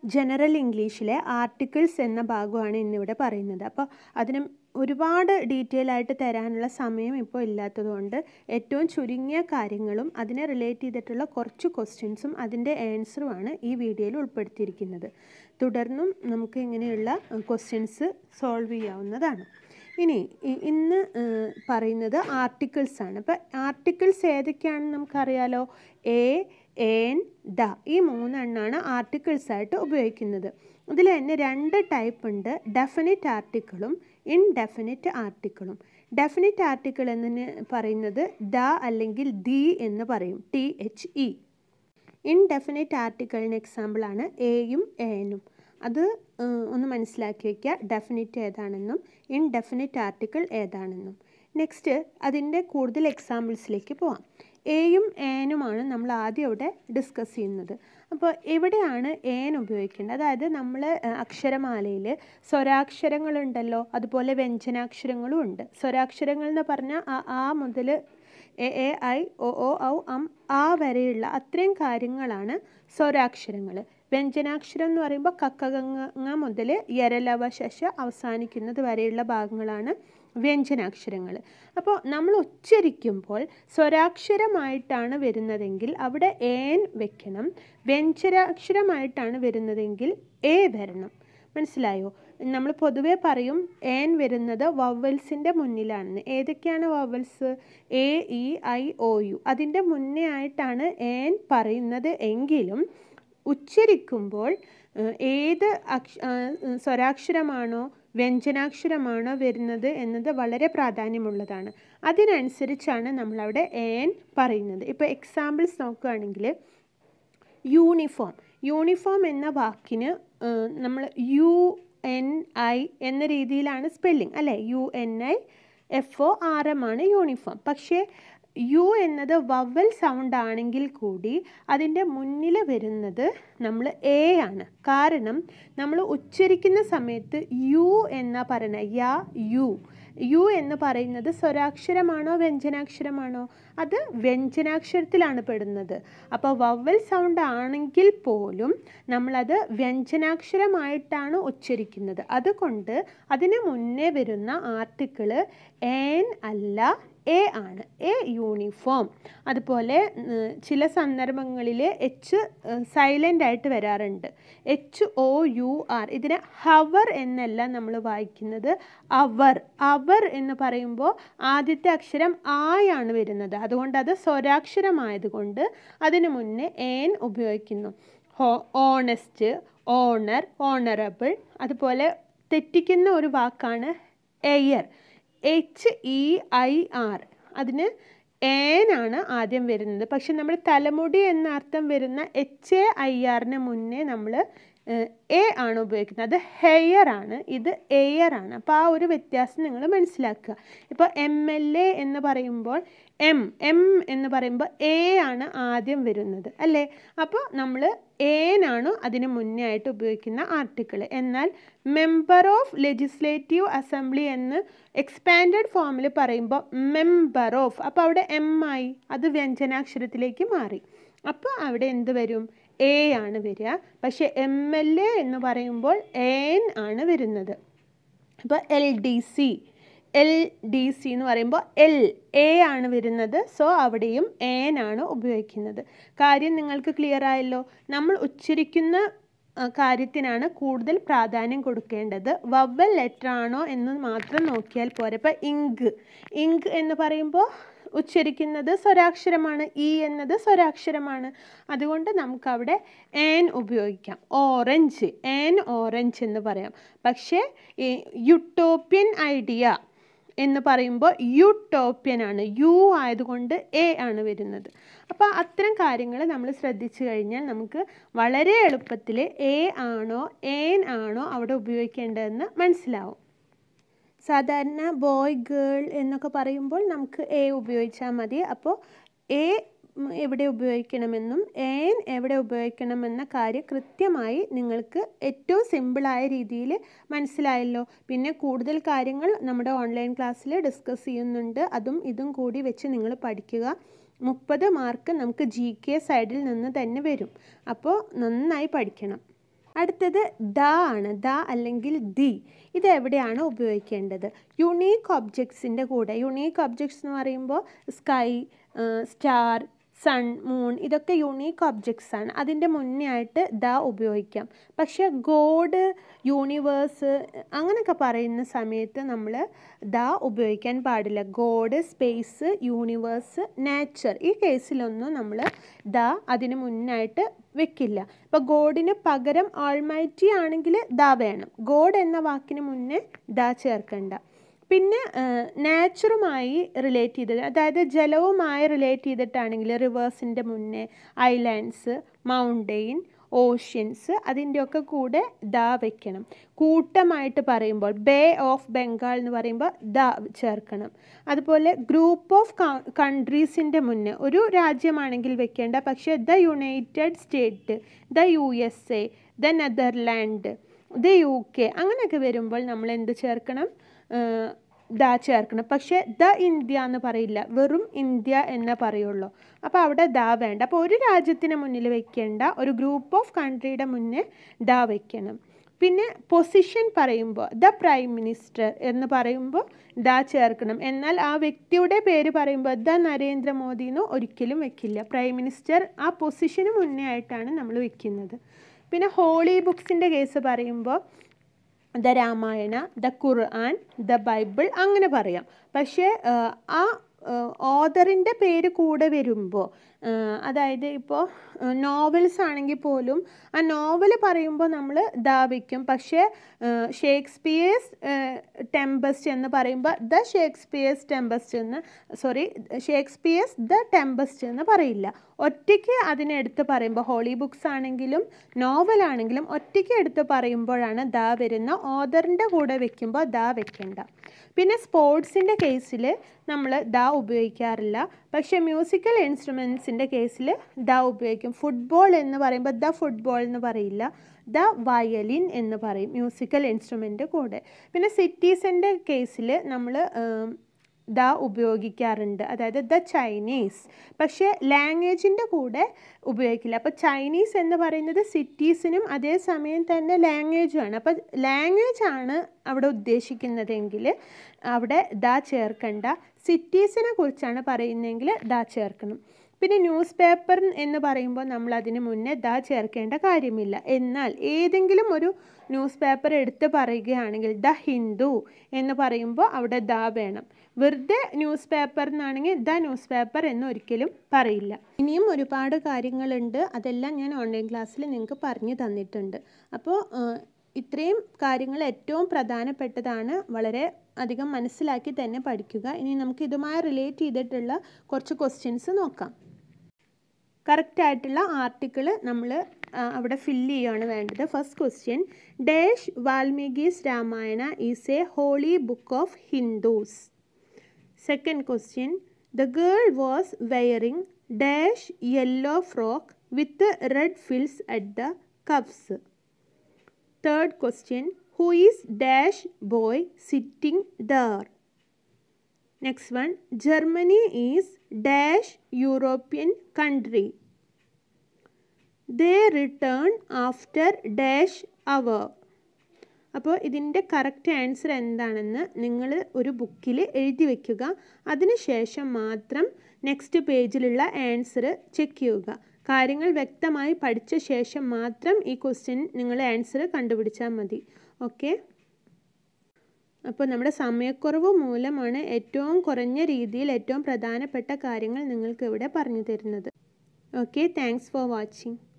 general ഇംഗ്ലീഷിലെ articles എന്ന ഭാഗമാണ് ഇന്നിവിടെ പറയുന്നത് അപ്പോൾ അതിന് ഒരുപാട് ഡീറ്റെയിൽ ആയിട്ട് തരാനുള്ള സമയം ഇപ്പോൾ ഇല്ലാത്തതുകൊണ്ട് ഏറ്റവും ചുരുങ്ങിയ കാര്യങ്ങളും അതിനെ റിലേറ്റ് ചെയ്തിട്ടുള്ള കുറച്ച് ക്വസ്റ്റ്യൻസും അതിൻ്റെ ആൻസറുമാണ് ഈ വീഡിയോയിൽ ഉൾപ്പെടുത്തിയിരിക്കുന്നത് തുടർന്നും നമുക്ക് ഇങ്ങനെയുള്ള ക്വസ്റ്റ്യൻസ് സോൾവ് ചെയ്യാവുന്നതാണ് ഇനി ഇ- ഇന്ന് ഏഹ്, പറയുന്നത് ആർട്ടിക്കിൾസ് ആണ് അപ്പോൾ ആർട്ടിക്കിൾസ് ഏതൊക്കെയാണെന്ന് നമുക്കറിയാലോ എ ഏൻ ദ ഈ മൂന്നെണ്ണമാണ് ആർട്ടിക്കിൾസ് ആയിട്ട് ഉപയോഗിക്കുന്നത് ഇതിൽ തന്നെ രണ്ട് ടൈപ്പ് ഉണ്ട് ഡെഫിനിറ്റ് ആർട്ടിക്കിളും ഇൻഡെഫിനിറ്റ് ആർട്ടിക്കിളും ഡെഫിനിറ്റ് ആർട്ടിക്കിൾ എന്ന് പറയുന്നത് ദ അല്ലെങ്കിൽ ദി എന്ന് പറയും ടി എച്ച് ഇ ഇൻഡെഫിനിറ്റ് ആർട്ടിക്കിളിന് എക്സാമ്പിളാണ് എയും എനും അത് ഏഹ്, ഒന്ന് മനസ്സിലാക്കി വയ്ക്കുക ഡെഫിനിറ്റ് ഏതാണെന്നും ഇൻഡെഫിനിറ്റ് ആർട്ടിക്കിൾ ഏതാണെന്നും നെക്സ്റ്റ് അതിൻ്റെ കൂടുതൽ എക്സാമ്പിൾസിലേക്ക് പോവാം എയും ഏനുമാണ് നമ്മൾ ആദ്യം ഇവിടെ ഡിസ്കസ് ചെയ്യുന്നത് അപ്പോൾ എവിടെയാണ് ഏൻ ഉപയോഗിക്കേണ്ടത് അതായത് നമ്മൾ അക്ഷരമാലയിൽ സ്വരാക്ഷരങ്ങളുണ്ടല്ലോ അതുപോലെ വ്യഞ്ജനാക്ഷരങ്ങളും ഉണ്ട് സ്വരാക്ഷരങ്ങൾ എന്ന് പറഞ്ഞാൽ ആ ആ മുതൽ എ എ ഐ ഒ ഒ ഔ അം ആ വരെയുള്ള അത്രയും കാര്യങ്ങളാണ് സ്വരാക്ഷരങ്ങൾ വ്യഞ്ജനാക്ഷരം എന്ന് പറയുമ്പോൾ കക്കഗങ്ങ മുതൽ യരലവ ശശ അവസാനിക്കുന്നത് വരെയുള്ള ഭാഗങ്ങളാണ് വ്യഞ്ജനാക്ഷരങ്ങൾ അപ്പോൾ നമ്മൾ ഉച്ചരിക്കുമ്പോൾ സ്വരാക്ഷരമായിട്ടാണ് വരുന്നതെങ്കിൽ അവിടെ ഏൻ വെക്കണം വ്യഞ്ജനാക്ഷരമായിട്ടാണ് വരുന്നതെങ്കിൽ എ വരണം മനസ്സിലായോ നമ്മൾ പൊതുവേ പറയും ഏൻ വരുന്നത് വവൽസിൻ്റെ മുന്നിലാണെന്ന് ഏതൊക്കെയാണ് vowels A E I O U അതിൻ്റെ മുന്നേ ആയിട്ടാണ് ഏൻ പറയുന്നത് എങ്കിലും ഉച്ചരിക്കുമ്പോൾ ഏഹ്, ഏത് അക്ഷ ആ, സ്വരാക്ഷരമാണോ വ്യഞ്ജനാക്ഷരമാണോ വരുന്നത് എന്നത് വളരെ പ്രാധാന്യമുള്ളതാണ് അതിനനുസരിച്ചാണ് നമ്മളവിടെ ഏൻ പറയുന്നത് ഇപ്പോൾ എക്സാമ്പിൾസ് നോക്കുകയാണെങ്കിൽ യൂണിഫോം യൂണിഫോം എന്ന വാക്കിന് നമ്മൾ യു എൻ ഐ എന്ന രീതിയിലാണ് സ്പെല്ലിംഗ് അല്ലേ U N I F O R M ആണ് യൂണിഫോം പക്ഷേ യു എന്നത് വവൽ സൗണ്ട് ആണെങ്കിൽ കൂടി അതിൻ്റെ മുന്നിൽ വരുന്നത് നമ്മൾ എ ആണ് കാരണം നമ്മൾ ഉച്ചരിക്കുന്ന സമയത്ത് യു എന്ന പറയണ യ യു യു എന്ന് പറയുന്നത് സ്വരാക്ഷരമാണോ വ്യഞ്ജനാക്ഷരമാണോ അത് വ്യഞ്ജനാക്ഷരത്തിലാണ് പെടുന്നത് അപ്പോൾ വവൽ സൗണ്ട് ആണെങ്കിൽ പോലും നമ്മളത് വ്യഞ്ജനാക്ഷരമായിട്ടാണ് ഉച്ചരിക്കുന്നത് അതുകൊണ്ട് അതിന് മുന്നേ വരുന്ന ആർട്ടിക്കിള് ഏൻ അല്ല എ ആണ് എ യൂണിഫോം അതുപോലെ ഉം, ചില സന്ദർഭങ്ങളിൽ എച്ച് സൈലൻ്റ് ആയിട്ട് വരാറുണ്ട് എച്ച് ഒ യു ആർ ഇതിനെ ഹവർ എന്നല്ല നമ്മൾ വായിക്കുന്നത് അവർ അവർ എന്ന് പറയുമ്പോൾ ആദ്യത്തെ അക്ഷരം ആയാണ് വരുന്നത് അതുകൊണ്ട് അത് സ്വരാക്ഷരമായതുകൊണ്ട് അതിനു മുന്നേ ഏൻ ഉപയോഗിക്കുന്നു ഹോ ഓണസ്റ്റ് ഓണർ ഓണറബിൾ അതുപോലെ തെറ്റിക്കുന്ന ഒരു വാക്കാണ് heir H E I R അതിന് ഏനാണ് ആദ്യം വരുന്നത് പക്ഷെ നമ്മൾ തലമുടി എന്ന അർത്ഥം വരുന്ന എച്ച് എ ഐ ആറിന് മുന്നേ നമ്മൾ എ ആണ് ഉപയോഗിക്കുന്നത് അത് ഹെയർ ആണ് ഇത് എയർ ആണ് അപ്പോൾ ആ ഒരു വ്യത്യാസം നിങ്ങൾ മനസ്സിലാക്കുക ഇപ്പോൾ എം എൽ എ എന്ന് പറയുമ്പോൾ എം എം എന്ന് പറയുമ്പോൾ എ ആണ് ആദ്യം വരുന്നത് അല്ലേ അപ്പോൾ നമ്മൾ ഏനാണ് അതിന് മുന്നേ ആയിട്ട് ഉപയോഗിക്കുന്ന ആർട്ടിക്കിൾ എന്നാൽ മെമ്പർ ഓഫ് ലെജിസ്ലേറ്റീവ് അസംബ്ലി എന്ന് എക്സ്പാൻഡഡ് ഫോമിൽ പറയുമ്പോൾ മെമ്പർ ഓഫ് അപ്പോൾ അവിടെ എം ആയി അത് വ്യഞ്ജനാക്ഷരത്തിലേക്ക് മാറി അപ്പോൾ അവിടെ എന്ത് വരും എ ആണ് വരിക പക്ഷേ എം എൽ എ എന്ന് പറയുമ്പോൾ ഏൻ ആണ് വരുന്നത് അപ്പോൾ L D C L D C എന്ന് പറയുമ്പോൾ എൽ എ ആണ് വരുന്നത് സോ അവിടെയും ഏൻ ആണ് ഉപയോഗിക്കുന്നത് കാര്യം നിങ്ങൾക്ക് ക്ലിയർ ആയല്ലോ നമ്മൾ ഉച്ചരിക്കുന്ന ആ, കാര്യത്തിനാണ് കൂടുതൽ പ്രാധാന്യം കൊടുക്കേണ്ടത് വവൽ ലെറ്റർ ആണോ എന്ന് മാത്രം നോക്കിയാൽ പോരെ ഇപ്പോൾ ഇങ്ക് ഇങ്ക് എന്ന് പറയുമ്പോൾ ഉച്ചരിക്കുന്നത് സ്വരാക്ഷരമാണ് ഇ എന്നത് സ്വരാക്ഷരമാണ് അതുകൊണ്ട് നമുക്കവിടെ ഏൻ ഉപയോഗിക്കാം ഓറഞ്ച് ഏൻ ഓറഞ്ച് എന്ന് പറയാം പക്ഷേ ഈ യുട്ടോപ്യൻ ഐഡിയ എന്ന് പറയുമ്പോൾ യൂട്ടോപ്യൻ ആണ് യു ആയതുകൊണ്ട് എ ആണ് വരുന്നത് അപ്പോൾ അത്തരം കാര്യങ്ങൾ നമ്മൾ ശ്രദ്ധിച്ചു കഴിഞ്ഞാൽ നമുക്ക് വളരെ എളുപ്പത്തിൽ എ ആണോ ഏൻ ആണോ അവിടെ ഉപയോഗിക്കേണ്ടതെന്ന് മനസ്സിലാവും സാധാരണ ബോയ് ഗേൾ എന്നൊക്കെ പറയുമ്പോൾ നമുക്ക് എ ഉപയോഗിച്ചാൽ മതി അപ്പോൾ എ ഉം, എവിടെ ഉപയോഗിക്കണമെന്നും ഏൻ എവിടെ ഉപയോഗിക്കണമെന്ന കാര്യം കൃത്യമായി നിങ്ങൾക്ക് ഏറ്റവും സിമ്പിളായ രീതിയിൽ മനസ്സിലായല്ലോ പിന്നെ കൂടുതൽ കാര്യങ്ങൾ നമ്മുടെ ഓൺലൈൻ ക്ലാസ്സിൽ ഡിസ്കസ് ചെയ്യുന്നുണ്ട് അതും ഇതും കൂടി വെച്ച് നിങ്ങൾ പഠിക്കുക മുപ്പത് മാർക്ക് നമുക്ക് ജി കെ സൈഡിൽ നിന്ന് തന്നെ വരും അപ്പോൾ നന്നായി പഠിക്കണം അടുത്തത് ദ ആണ് ദ അല്ലെങ്കിൽ ദി ഇത് എവിടെയാണ് ഉപയോഗിക്കേണ്ടത് യുണീക്ക് ഒബ്ജക്ട്സിൻ്റെ കൂടെ യുണീക്ക് ഒബ്ജക്ട്സ് എന്ന് പറയുമ്പോൾ സ്കൈ സ്റ്റാർ സൺ മൂൺ ഇതൊക്കെ യുണീക്ക് ഒബ്ജക്ട്സ് ആണ് അതിൻ്റെ മുന്നേ ആയിട്ട് ദ ഉപയോഗിക്കാം പക്ഷേ ഗോഡ് യൂണിവേഴ്സ് അങ്ങനെയൊക്കെ പറയുന്ന സമയത്ത് നമ്മൾ ദ ഉപയോഗിക്കാൻ പാടില്ല ഗോഡ് സ്പേസ് യൂണിവേഴ്സ് നാച്ചർ ഈ കേസിലൊന്നും നമ്മൾ ദ അതിന് മുന്നായിട്ട് വെക്കില്ല ഇപ്പോൾ ഗോഡിന് പകരം ആൾമൈറ്റി ആണെങ്കിൽ ദ വേണം ഗോഡ് എന്ന വാക്കിന് മുന്നേ ദ ചേർക്കണ്ട പിന്നെ നാച്ചുറുമായി റിലേറ്റ് ചെയ്തത് അതായത് ജലവുമായി റിലേറ്റ് ചെയ്തിട്ടാണെങ്കിൽ റിവേഴ്സിൻ്റെ മുന്നേ ഐലാൻഡ്സ് മൗണ്ടെയിൻ ഓഷ്യൻസ് അതിൻ്റെയൊക്കെ കൂടെ ദ വെക്കണം കൂട്ടമായിട്ട് പറയുമ്പോൾ ബേ ഓഫ് ബംഗാൾ എന്ന് പറയുമ്പോൾ ദ ചേർക്കണം അതുപോലെ ഗ്രൂപ്പ് ഓഫ് കൺട്രീസിൻ്റെ മുന്നേ ഒരു രാജ്യമാണെങ്കിൽ വെക്കേണ്ട പക്ഷേ the United State the U S A the Netherland the U K അങ്ങനെയൊക്കെ വരുമ്പോൾ നമ്മൾ എന്ത് ചേർക്കണം ദ ചേർക്കണം പക്ഷേ ദ ഇന്ത്യ എന്ന് പറയില്ല വെറും ഇന്ത്യ എന്നേ പറയുള്ളൂ അപ്പോൾ അവിടെ ദ വേണ്ട അപ്പോൾ ഒരു രാജ്യത്തിന് മുന്നിൽ വെക്കേണ്ട ഒരു ഗ്രൂപ്പ് ഓഫ് കൺട്രിയുടെ മുന്നേ ദ വെക്കണം പിന്നെ പൊസിഷൻ പറയുമ്പോൾ ദ പ്രൈം മിനിസ്റ്റർ എന്ന് പറയുമ്പോൾ ദ ചേർക്കണം എന്നാൽ ആ വ്യക്തിയുടെ പേര് പറയുമ്പോൾ ദ നരേന്ദ്രമോദി എന്ന് ഒരിക്കലും വെക്കില്ല പ്രൈം മിനിസ്റ്റർ ആ പൊസിഷന് മുന്നേ ആയിട്ടാണ് നമ്മൾ വെക്കുന്നത് പിന്നെ ഹോളി ബുക്സിൻ്റെ കേസ് പറയുമ്പോൾ the Ramayana the Quran the Bible അങ്ങനെ പറയാം പക്ഷേ ആ ഓദറിൻ്റെ പേര് കൂടെ വരുമ്പോൾ അതായത് ഇപ്പോൾ നോവൽസ് ആണെങ്കിൽ പോലും ആ നോവൽ പറയുമ്പോൾ നമ്മൾ ദാ വയ്ക്കും പക്ഷേ ഷേക്സ്പിയേഴ്സ് ടെമ്പസ്റ്റ് എന്ന് പറയുമ്പോൾ ദ ഷേക്സ്പിയേഴ്സ് ടെമ്പസ്റ്റ് എന്ന് സോറി ഷേക്സ്പിയേഴ്സ് ദ ടെമ്പസ്റ്റ് എന്ന് പറയില്ല ഒറ്റയ്ക്ക് അതിനെ എടുത്ത് പറയുമ്പോൾ ഹോളി ബുക്സ് ആണെങ്കിലും നോവലാണെങ്കിലും ഒറ്റയ്ക്ക് എടുത്ത് പറയുമ്പോഴാണ് ദാ വരുന്ന ഓദറിൻ്റെ കൂടെ വെക്കുമ്പോൾ ദാ വെക്കേണ്ട പിന്നെ സ്പോർട്സിൻ്റെ കേസിൽ നമ്മൾ ദ ഉപയോഗിക്കാറില്ല പക്ഷേ മ്യൂസിക്കൽ ഇൻസ്ട്രുമെൻസിൻ്റെ കേസിൽ ദ ഉപയോഗിക്കും ഫുട്ബോൾ എന്ന് പറയുമ്പോൾ ദ ഫുട്ബോൾ എന്ന് പറയില്ല ദ വയലിൻ എന്ന് പറയും മ്യൂസിക്കൽ ഇൻസ്ട്രുമെൻ്റ് കൂടെ പിന്നെ സിറ്റീസിൻ്റെ കേസിൽ നമ്മൾ ദ ഉപയോഗിക്കാറുണ്ട് അതായത് ദ ചൈനീസ് പക്ഷേ ലാംഗ്വേജിൻ്റെ കൂടെ ഉപയോഗിക്കില്ല അപ്പോൾ ചൈനീസ് എന്ന് പറയുന്നത് സിറ്റീസിനും അതേസമയം തന്നെ ലാംഗ്വേജുമാണ് അപ്പോൾ ലാംഗ്വേജ് ആണ് അവിടെ ഉദ്ദേശിക്കുന്നതെങ്കിൽ അവിടെ ദ ചേർക്കണ്ട സിറ്റീസിനെ കുറിച്ചാണ് പറയുന്നതെങ്കിൽ ദ ചേർക്കണം പിന്നെ ന്യൂസ് പേപ്പർ എന്ന് പറയുമ്പോൾ നമ്മൾ അതിന് മുന്നേ ദ ചേർക്കേണ്ട കാര്യമില്ല എന്നാൽ ഏതെങ്കിലും ഒരു ന്യൂസ് പേപ്പർ എടുത്ത് പറയുകയാണെങ്കിൽ ദ ഹിന്ദു എന്ന് പറയുമ്പോൾ അവിടെ ദ വേണം വെറുതെ ന്യൂസ് പേപ്പർ എന്നാണെങ്കിൽ ദ ന്യൂസ് പേപ്പർ എന്ന് ഒരിക്കലും പറയില്ല ഇനിയും ഒരുപാട് കാര്യങ്ങളുണ്ട് അതെല്ലാം ഞാൻ ഓൺലൈൻ ക്ലാസ്സിൽ നിങ്ങൾക്ക് പറഞ്ഞു തന്നിട്ടുണ്ട് അപ്പോൾ ഇത്രയും കാര്യങ്ങൾ ഏറ്റവും പ്രധാനപ്പെട്ടതാണ് വളരെ അധികം മനസ്സിലാക്കി തന്നെ പഠിക്കുക ഇനി നമുക്ക് ഇതുമായി റിലേറ്റ് ചെയ്തിട്ടുള്ള കുറച്ച് ക്വസ്റ്റ്യൻസ് നോക്കാം കറക്റ്റ് ആയിട്ടുള്ള ആർട്ടിക്കിൾ നമ്മൾ അവിടെ ഫില്ല് ചെയ്യുകയാണ് വേണ്ടത് first question dash Valmiki's Ramayana is a holy book of Hindus second question the girl was wearing dash yellow frock with red frills at the cuffs third question who is dash boy sitting there next one Germany is dash European country they return after dash hour അപ്പോൾ ഇതിൻ്റെ correct answer എന്താണെന്ന് നിങ്ങൾ ഒരു ബുക്കിൽ എഴുതി വയ്ക്കുക അതിനുശേഷം മാത്രം നെക്സ്റ്റ് പേജിലുള്ള ആൻസർ ചെക്ക് ചെയ്യുക കാര്യങ്ങൾ വ്യക്തമായി പഠിച്ച ശേഷം മാത്രം ഈ ക്വസ്റ്റ്യൻ നിങ്ങൾ ആൻസർ കണ്ടുപിടിച്ചാൽ മതി ഓക്കെ അപ്പോൾ നമ്മുടെ സമയക്കുറവ് മൂലമാണ് ഏറ്റവും കുറഞ്ഞ രീതിയിൽ ഏറ്റവും പ്രധാനപ്പെട്ട കാര്യങ്ങൾ നിങ്ങൾക്ക് ഇവിടെ പറഞ്ഞു തരുന്നത് ഓക്കെ താങ്ക്സ് ഫോർ വാച്ചിങ്